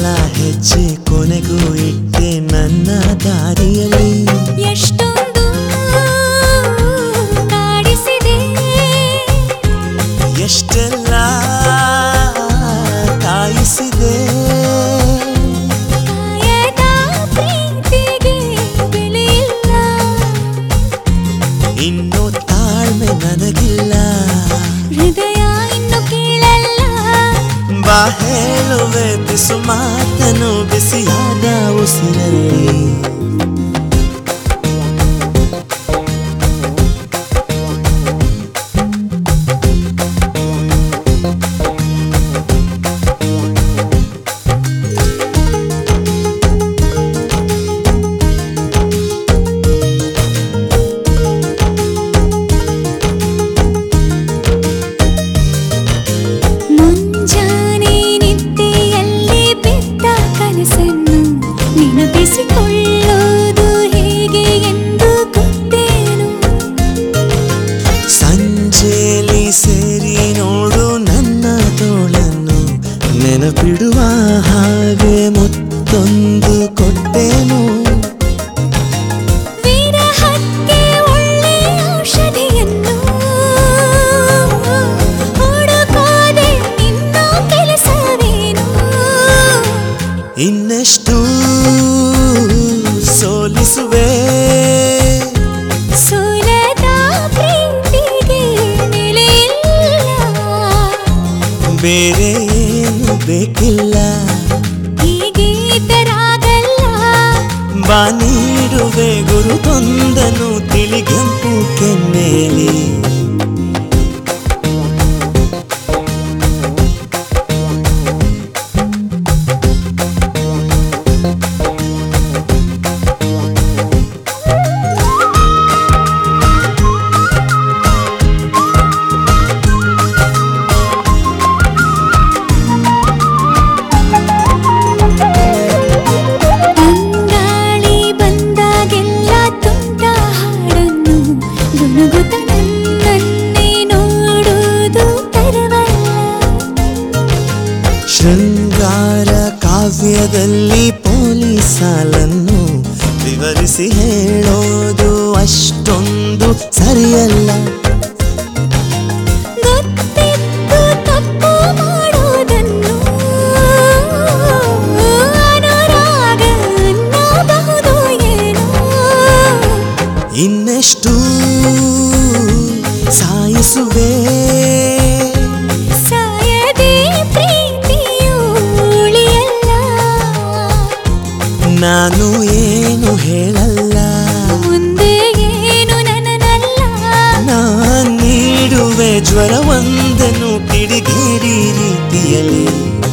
ಸಲ ಹೆಜ್ಜೆ ಕೊನೆಗೂ ಇಟ್ಟೆ ನನ್ನ ದಾರಿಯಲ್ಲಿ ಎಷ್ಟೊಂದು ಕಾಡಿಸಿದೆ ಎಷ್ಟೆಲ್ಲ ಕಾಯಿಸಿದೆ ಕಾಯದ ಪ್ರೀತಿಗೆ ಬೆಲೆಯಿಲ್ಲ ಇನ್ನು ತಾಳ್ಮೆ ನನಗಿಲ್ಲ ಹೃದಯ ಇನ್ನು ಕೇಳಲ್ಲ ಬಾ ಹೇಳುವೆ ಬಿಸು ಮಾತನು ಬಿಸಿಯಾದ ಉಸಿರಲ್ಲಿ ಮುಂಜಾನೆ ನಿದ್ದೆಯಲ್ಲಿ ಬಿದ್ದ ಕನಸನ್ನು ನೆನಪಿಸಿಕೊಳ್ಳೋದು ಹೇಗೆ ಎಂದು ಗೊತ್ತೇನು ಸಂಜೆಲಿ ಸೇರಿ ನೋಡು ನನ್ನ ತೋಳನ್ನು ನೆನಪಿಡುವ ಹಾಗೆ ಮುತ್ತೊಂದು ಕೊಟ್ಟೇನು ವಿರಹಕ್ಕೆ ಒಳ್ಳೆ ಔಷಧಿಯನ್ನು ಹುಡುಕೋದೆ ನಿನ್ನ ಕೆಲಸವೇನು ಇನ್ನೆಷ್ಟು ಸೋಲಿಸುವೆ ಸೋಲದ ಪ್ರೀತಿಗೆ ನೆಲೆಯಿಲ್ಲ ಬೇರೆ ಏನು ಬೇಕಿಲ್ಲ ಹೀಗೆ ತರಾಗಲ್ಲ ಬಾ ನೀಡುವೆ ಗುರುತೊಂದನು ತಿಳಿಗೆಂಪು ಕೆನ್ನೇಲಿ ಅಂಗಾಳಿ ಬಂದಾಗೆಲ್ಲ ತುಂಟ ಹಾಡನ್ನು ಗುನುಗುತ್ತ ನನ್ನನ್ನೇ ನೋಡುವುದು ತರವಲ್ಲ ಶೃಂಗಾರ ಕಾವ್ಯದಲ್ಲಿ ಪೊಲೀಸ್ ಸಾಲನ್ನು ವಿವರಿಸಿ ಹೇಳೋದು ಅಷ್ಟೊಂದು ಸರಿಯಲ್ಲ ಗೊತ್ತಿದ್ದು ತಪ್ಪು ಮಾಡೋದನ್ನು ಅನುರಾಗ ಅನ್ನಬಹುದು ಏನೋ ಇನ್ನೆಷ್ಟು ಸಾಯಿಸುವೆ ಸಾಯದೆ ಪ್ರೀತಿಯು ಉಳಿಯಲ್ಲ ನಾನು ಏನು ಹೇಳಲ್ಲ ಮುಂದೆ ಏನು ನನನಲ್ಲ ನಾನ್ ನೀಡುವೆ ಜ್ವರವೊಂದನ್ನು ಕಿಡಿಗೇಡಿ ರೀತಿಯಲ್ಲಿ